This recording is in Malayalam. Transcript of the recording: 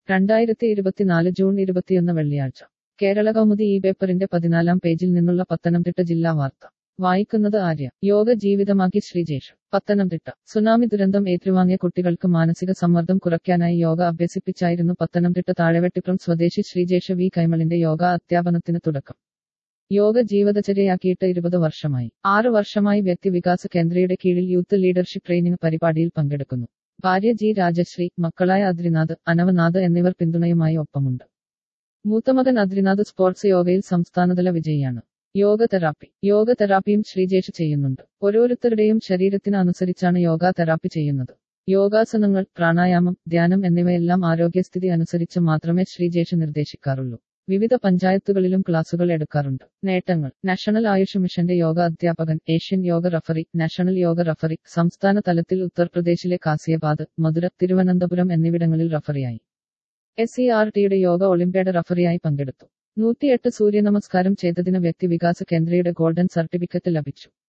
രണ്ടായിരത്തി ഇരുപത്തിനാല് ജൂൺ ഇരുപത്തിയൊന്ന് വെള്ളിയാഴ്ച കേരള കൗമുദി ഈ പേപ്പറിന്റെ പതിനാലാം പേജിൽ നിന്നുള്ള പത്തനംതിട്ട ജില്ലാ വാർത്ത വായിക്കുന്നത് ആര്യ യോഗ ജീവിതമാക്കി ശ്രീജേഷ് പത്തനംതിട്ട സുനാമി ദുരന്തം ഏറ്റുവാങ്ങിയ കുട്ടികൾക്ക് മാനസിക സമ്മർദ്ദം കുറയ്ക്കാനായി യോഗ അഭ്യസിപ്പിച്ചായിരുന്നു പത്തനംതിട്ട താഴെവെട്ടിപ്പുറം സ്വദേശി ശ്രീജേഷ് വി കൈമളിന്റെ യോഗ അധ്യാപനത്തിന് തുടക്കം യോഗ ജീവിതചര്യയാക്കിയിട്ട് ഇരുപത് വർഷമായി ആറു വർഷമായി വ്യക്തിവികാസ കേന്ദ്രയുടെ കീഴിൽ യൂത്ത് ലീഡർഷിപ്പ് ട്രെയിനിംഗ് പരിപാടിയിൽ പങ്കെടുക്കുന്നു ഭാര്യ ജി രാജശ്രീ മക്കളായ അദ്രിനാഥ് അനവനാഥ് എന്നിവർ പിന്തുണയുമായി ഒപ്പമുണ്ട് മൂത്തമകൻ അദ്രിനാഥ് സ്പോർട്സ് യോഗയിൽ സംസ്ഥാനതല വിജയിയാണ് യോഗ തെറാപ്പി യോഗ തെറാപ്പിയും ശ്രീജേഷ് ചെയ്യുന്നുണ്ട് ഓരോരുത്തരുടെയും ശരീരത്തിന് അനുസരിച്ചാണ് യോഗ തെറാപ്പി ചെയ്യുന്നത് യോഗാസനങ്ങൾ പ്രാണായാമം ധ്യാനം എന്നിവയെല്ലാം ആരോഗ്യസ്ഥിതി അനുസരിച്ച് മാത്രമേ ശ്രീജേഷ് നിർദ്ദേശിക്കാറുള്ളൂ വിവിധ പഞ്ചായത്തുകളിലും ക്ലാസുകൾ എടുക്കാറുണ്ട് നേട്ടങ്ങൾ നാഷണൽ ആയുഷ് മിഷന്റെ യോഗ അധ്യാപകൻ Asian yoga referee national yoga referee സംസ്ഥാന തലത്തിൽ ഉത്തർപ്രദേശിലെ കാസിയബാദ് മധുര തിരുവനന്തപുരം എന്നിവിടങ്ങളിൽ റഫറിയായി എസ് സി ആർ ടിയുടെ യോഗ ഒളിമ്പ്യാഡ് റഫറിയായി പങ്കെടുത്തു നൂറ്റിയെട്ട് സൂര്യനമസ്കാരം ചെയ്തതിന് വ്യക്തിവികാസ കേന്ദ്രയുടെ ഗോൾഡൻ സർട്ടിഫിക്കറ്റ് ലഭിച്ചു